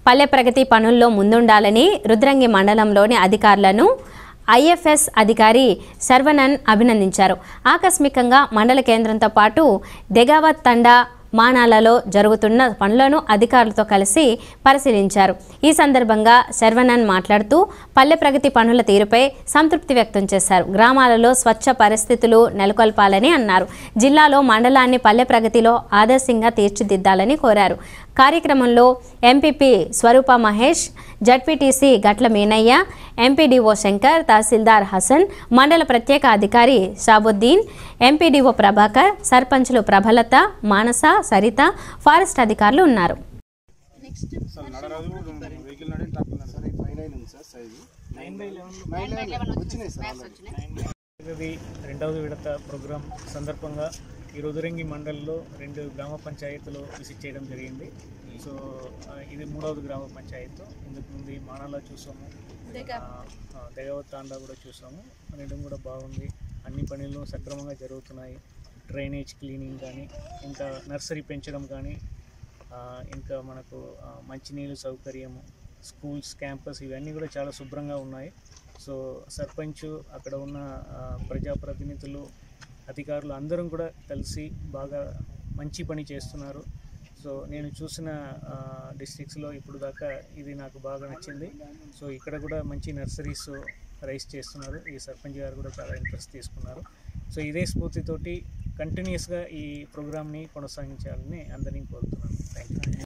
పల్లె ప్రగతి పనుల్లో ముందుండాలని రుద్రంగి మండలంలోని అధికారులను ఐఎఫ్ఎస్ అధికారి శర్వనన్ అభినందించారు ఆకస్మికంగా మండల కేంద్రంతో పాటు దెగావత్ తండా మానాలలో జరుగుతున్న పనులను అధికారులతో కలిసి పరిశీలించారు ఈ సందర్భంగా శర్వనన్ మాట్లాడుతూ పల్లె ప్రగతి పనుల తీరుపై సంతృప్తి వ్యక్తం చేశారు గ్రామాలలో స్వచ్ఛ పరిస్థితులు నెలకొల్పాలని అన్నారు జిల్లాలో మండలాన్ని పల్లె ప్రగతిలో ఆదర్శంగా తీర్చిదిద్దాలని కోరారు కార్యక్రమంలో ఎంపీపీ స్వరూప మహేష్ జడ్పీటీసీ గట్ల మీనయ్య ఎంపీడీఓ శంకర్ తహసీల్దార్ హసన్ మండల ప్రత్యేక అధికారి షాబుద్దీన్ ఎంపీడీఓ ప్రభాకర్ సర్పంచులు ప్రభలత మానస సరిత ఫారెస్ట్ అధికారులు ఉన్నారు సార్ నడరాదు వెహికల్ నడి ట్రాక్టర్ నడి సార్ ఫైవ్ నైన్ ఉంది sir size nine by eleven nine eleven వచ్చినాయి సార్ ఆల్రెడీ ఇది రెండవది విడత ప్రోగ్రాం సందర్భంగా ఈ రుదురంగి మండలిలో రెండు గ్రామ పంచాయతీలు విజిట్ చేయడం జరిగింది సో ఆ, ఇది మూడవది గ్రామ పంచాయతీ ఇందుకు ముందు ఈ మానాల చూసాము దెగవత్ తాండా కూడా చూసాము రెండు కూడా బాగుంది అన్ని పనులు సక్రమంగా జరుగుతున్నాయి డ్రైనేజ్ క్లీనింగ్ కానీ ఇంకా నర్సరీ పెంచడం కానీ ఆ, ఇంకా మనకు ఆ, మంచినీళ్ళు సౌకర్యము స్కూల్స్ క్యాంపస్ ఇవన్నీ కూడా చాలా శుభ్రంగా ఉన్నాయి సో సర్పంచ్ అక్కడ ఉన్న ఆ, ప్రజాప్రతినిధులు అధికారులు అందరం కూడా కలిసి బాగా మంచి పని చేస్తున్నారు సో నేను చూసిన డిస్ట్రిక్ట్స్లో ఇప్పుడు దాకా ఇది నాకు బాగా నచ్చింది సో ఇక్కడ కూడా మంచి నర్సరీస్ రైస్ చేస్తున్నారు ఈ సర్పంచ్ గారు కూడా చాలా ఇంట్రెస్ట్ తీసుకున్నారు సో ఇదే స్ఫూర్తితోటి కంటిన్యూస్గా ఈ ప్రోగ్రామ్ని కొనసాగించాలని అందరినీ కోరుతున్నాను థ్యాంక్ యూ